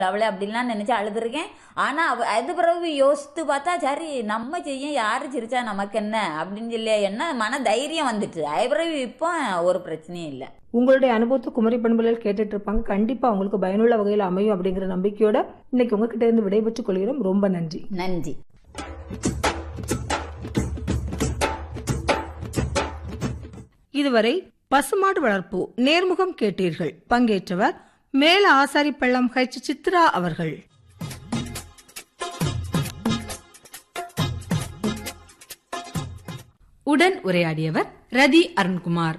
அவளை அப்படின்லாம் நினைச்சு அழுதுருக்கேன் ஆனா அவ- அது பிறகு யோசித்து பார்த்தா சரி நம்ம செய்ய யாரு சிரிச்சா நமக்கு என்ன அப்படின்னு சொல்லி என்ன மன தைரியம் வந்துட்டு அது பிறகு இப்போ ஒரு பிரச்சனையும் இல்லை உங்களுடைய அனுபவத்தை குமரி பண்புகள் கேட்டுட்டு இருப்பாங்க கண்டிப்பா உங்களுக்கு பயனுள்ள வகையில் அமையும் அப்படிங்கிற நம்பிக்கையோட இன்னைக்கு உங்ககிட்ட இருந்து விடைபெற்றுக் கொள்கிறோம் ரொம்ப நன்றி நன்றி இதுவரை பசுமாடு வளர்ப்பு நேர்முகம் கேட்டீர்கள் பங்கேற்றவர் மேல ஆசாரிப்பள்ளம் ஹெச் சித்ரா அவர்கள் உடன் உரையாடியவர் ரதி அருண்குமார்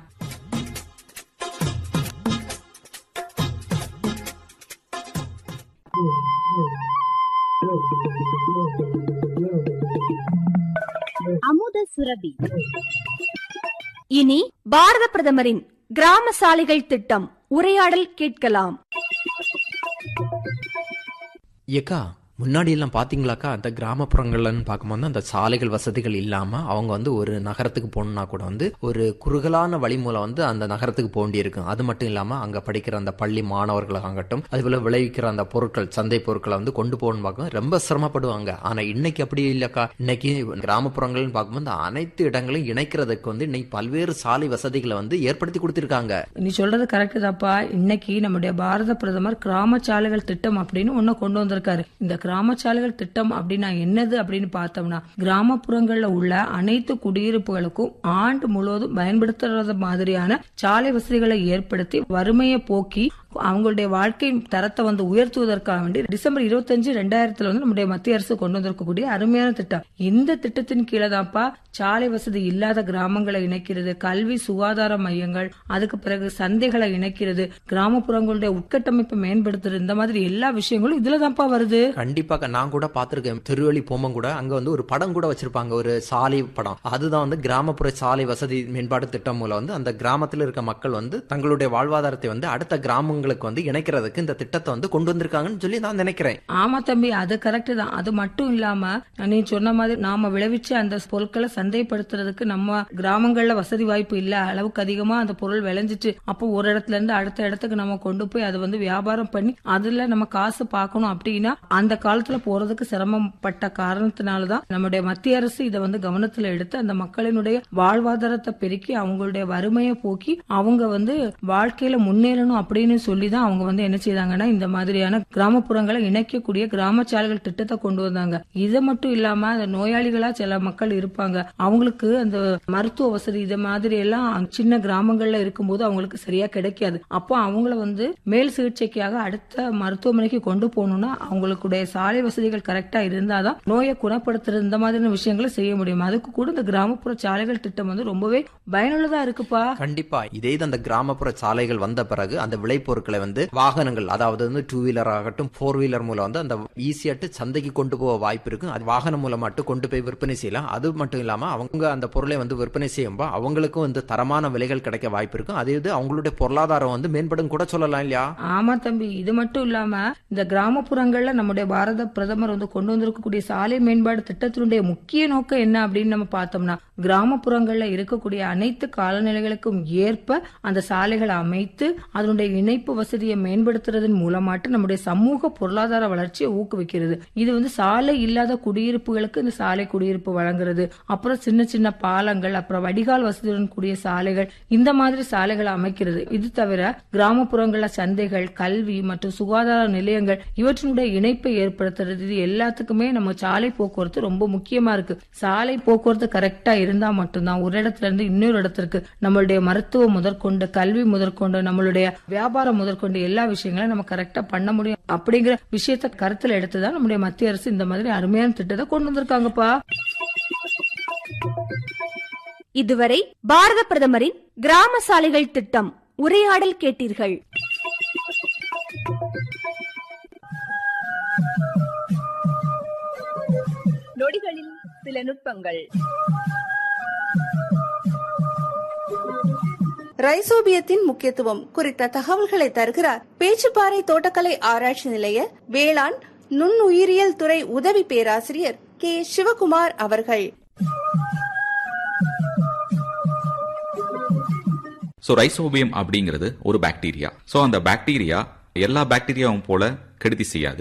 அமுத சுரபி இனி பாரத பிரதமரின் கிராம சாலைகள் திட்டம் உரையாடல் கேட்கலாம் ஏக்கா முன்னாடி எல்லாம் பாத்தீங்களாக்கா அந்த கிராமப்புறங்கள்லன்னு பார்க்கும்போது அந்த சாலைகள் வசதிகள் இல்லாம அவங்க வந்து ஒரு நகரத்துக்கு போகணும்னா கூட வந்து ஒரு குறுகலான வழி மூலம் வந்து அந்த நகரத்துக்கு போக வேண்டியிருக்கும் அது மட்டும் இல்லாம அங்க படிக்கிற அந்த பள்ளி மாணவர்களாகட்டும் அது போல விளைவிக்கிற அந்த பொருட்கள் சந்தை பொருட்களை வந்து கொண்டு போகணும்னு பார்க்கும் ரொம்ப சிரமப்படுவாங்க ஆனா இன்னைக்கு அப்படி இல்லக்கா இன்னைக்கு கிராமப்புறங்கள்னு பார்க்கும்போது அனைத்து இடங்களையும் இணைக்கிறதுக்கு வந்து இன்னைக்கு பல்வேறு சாலை வசதிகளை வந்து ஏற்படுத்தி கொடுத்திருக்காங்க நீ சொல்றது கரெக்ட் தாப்பா இன்னைக்கு நம்முடைய பாரத பிரதமர் கிராம சாலைகள் திட்டம் அப்படின்னு ஒண்ணு கொண்டு வந்திருக்காரு இந்த கிராம சாலைகள் திட்டம் அப்படின்னா என்னது அப்படின்னு பார்த்தோம்னா கிராமப்புறங்கள்ல உள்ள அனைத்து குடியிருப்புகளுக்கும் ஆண்டு முழுவதும் பயன்படுத்துறது மாதிரியான சாலை வசதிகளை ஏற்படுத்தி வறுமையை போக்கி அவங்களுடைய வாழ்க்கை தரத்தை வந்து உயர்த்துவதற்காக வேண்டி டிசம்பர் இருபத்தஞ்சு ரெண்டாயிரத்துல வந்து நம்முடைய மத்திய அரசு கொண்டு வந்திருக்கக்கூடிய அருமையான திட்டம் இந்த திட்டத்தின் கீழே தான்ப்பா சாலை வசதி இல்லாத கிராமங்களை இணைக்கிறது கல்வி சுகாதார மையங்கள் அதுக்கு பிறகு சந்தைகளை இணைக்கிறது கிராமப்புறங்களுடைய உட்கட்டமைப்பை மேம்படுத்துறது இந்த மாதிரி எல்லா விஷயங்களும் இதுல தான்ப்பா வருது கண்டிப்பாக நான் கூட பார்த்திருக்கேன் திருவள்ளி போம்பம் கூட அங்க வந்து ஒரு படம் கூட வச்சிருப்பாங்க ஒரு சாலை படம் அதுதான் வந்து கிராமப்புற சாலை வசதி மேம்பாடு திட்டம் மூலம் வந்து அந்த கிராமத்தில் இருக்க மக்கள் வந்து தங்களுடைய வாழ்வாதாரத்தை வந்து அடுத்த கிராமங்களுக்கு வந்து இணைக்கிறதுக்கு இந்த திட்டத்தை வந்து கொண்டு வந்திருக்காங்கன்னு சொல்லி நான் நினைக்கிறேன் ஆமா தம்பி அது கரெக்ட் தான் அது மட்டும் இல்லாம நீ சொன்ன மாதிரி நாம விளைவிச்ச அந்த பொருட்களை சந்தைப்படுத்துறதுக்கு நம்ம கிராமங்கள்ல வசதி வாய்ப்பு இல்ல அளவுக்கு அதிகமா அந்த பொருள் விளைஞ்சிட்டு அப்போ ஒரு இடத்துல இருந்து அடுத்த இடத்துக்கு நம்ம கொண்டு போய் அதை வந்து வியாபாரம் பண்ணி அதுல நம்ம காசு பார்க்கணும் அப்படின்னா அந்த காலத்துல போறதுக்கு சிரமப்பட்ட காரணத்தினாலதான் நம்முடைய மத்திய அரசு இதை வந்து கவனத்துல எடுத்து அந்த மக்களினுடைய வாழ்வாதாரத்தை பெருக்கி அவங்களுடைய வறுமையை போக்கி அவங்க வந்து வாழ்க்கையில முன்னேறணும் அப்படின்னு சொல்லி தான் அவங்க வந்து என்ன செய்தாங்கன்னா இந்த மாதிரியான கிராமப்புறங்களை இணைக்கக்கூடிய கிராம சாலைகள் திட்டத்தை கொண்டு வந்தாங்க இது மட்டும் இல்லாம அந்த நோயாளிகளா சில மக்கள் இருப்பாங்க அவங்களுக்கு அந்த மருத்துவ வசதி இது மாதிரி எல்லாம் சின்ன கிராமங்கள்ல இருக்கும்போது அவங்களுக்கு சரியா கிடைக்காது அப்போ அவங்கள வந்து மேல் சிகிச்சைக்காக அடுத்த மருத்துவமனைக்கு கொண்டு போகணும்னா அவங்களுடைய சாலை வசதிகள் கரெக்டா இருந்தாதான் நோயை குணப்படுத்துறது இந்த மாதிரியான விஷயங்களை செய்ய முடியும் அதுக்கு கூட இந்த கிராமப்புற சாலைகள் திட்டம் வந்து ரொம்பவே பயனுள்ளதா இருக்குப்பா கண்டிப்பா இதே இது அந்த கிராமப்புற சாலைகள் வந்த பிறகு அந்த விளைபொருட்களை வந்து வாகனங்கள் அதாவது வந்து டூ வீலர் ஆகட்டும் ஃபோர் வீலர் மூலம் வந்து அந்த ஈஸியாட்டு சந்தைக்கு கொண்டு போக வாய்ப்பு இருக்கும் அது வாகனம் மூலமாட்டு கொண்டு போய் விற்பனை செய்யலாம் அது மட்டும் இல்லாம அவங்க அந்த பொருளை வந்து விற்பனை செய்யும்போது அவங்களுக்கும் வந்து தரமான விலைகள் கிடைக்க வாய்ப்பு இருக்கும் அதே இது அவங்களுடைய பொருளாதாரம் வந்து மேம்படும் கூட சொல்லலாம் இல்லையா ஆமா தம்பி இது மட்டும் இல்லாம இந்த கிராமப்புறங்கள்ல நம்முடைய பாரத பிரதமர் வந்து கொண்டு வந்திருக்கக்கூடிய சாலை மேம்பாடு திட்டத்தினுடைய முக்கிய நோக்கம் என்ன அப்படின்னு நம்ம பார்த்தோம்னா கிராமப்புறங்கள்ல இருக்கக்கூடிய அனைத்து காலநிலைகளுக்கும் ஏற்ப அந்த சாலைகளை அமைத்து அதனுடைய இணைப்பு வசதியை மேம்படுத்துறதன் மூலமாட்டு நம்முடைய சமூக பொருளாதார வளர்ச்சியை ஊக்குவிக்கிறது இது வந்து சாலை இல்லாத குடியிருப்புகளுக்கு இந்த சாலை குடியிருப்பு வழங்குறது அப்புறம் சின்ன சின்ன பாலங்கள் அப்புறம் வடிகால் வசதியுடன் கூடிய சாலைகள் இந்த மாதிரி சாலைகளை அமைக்கிறது இது தவிர கிராமப்புறங்கள்ல சந்தைகள் கல்வி மற்றும் சுகாதார நிலையங்கள் இவற்றினுடைய இணைப்பை ஏற்படுத்துறது இது எல்லாத்துக்குமே நம்ம சாலை போக்குவரத்து ரொம்ப முக்கியமா இருக்கு சாலை போக்குவரத்து கரெக்டா இருந்தா மட்டும்தான் ஒரு இடத்துல இருந்து இன்னொரு இடத்திற்கு நம்மளுடைய மருத்துவம் முதற்கொண்டு கல்வி முதற்கொண்டு நம்மளுடைய வியாபாரம் முதற்கொண்டு எல்லா விஷயங்களையும் நம்ம கரெக்டா பண்ண முடியும் அப்படிங்கிற விஷயத்த கருத்துல எடுத்துதான் நம்முடைய மத்திய அரசு இந்த மாதிரி அருமையான திட்டத்தை கொண்டு வந்திருக்காங்கப்பா இதுவரை பாரத பிரதமரின் கிராம சாலைகள் திட்டம் உரையாடல் கேட்டீர்கள் நொடிகளில் சில நுட்பங்கள் ரைசோபியத்தின் முக்கியத்துவம் குறித்த தகவல்களை தருகிறார் பேச்சுப்பாறை தோட்டக்கலை ஆராய்ச்சி நிலைய வேளாண் நுண்ணுயிரியல் துறை உதவி பேராசிரியர் கே சிவகுமார் அவர்கள் ஸோ ரைசோபியம் அப்படிங்கிறது ஒரு பாக்டீரியா ஸோ அந்த பாக்டீரியா எல்லா பாக்டீரியாவும் போல கெடுதி செய்யாது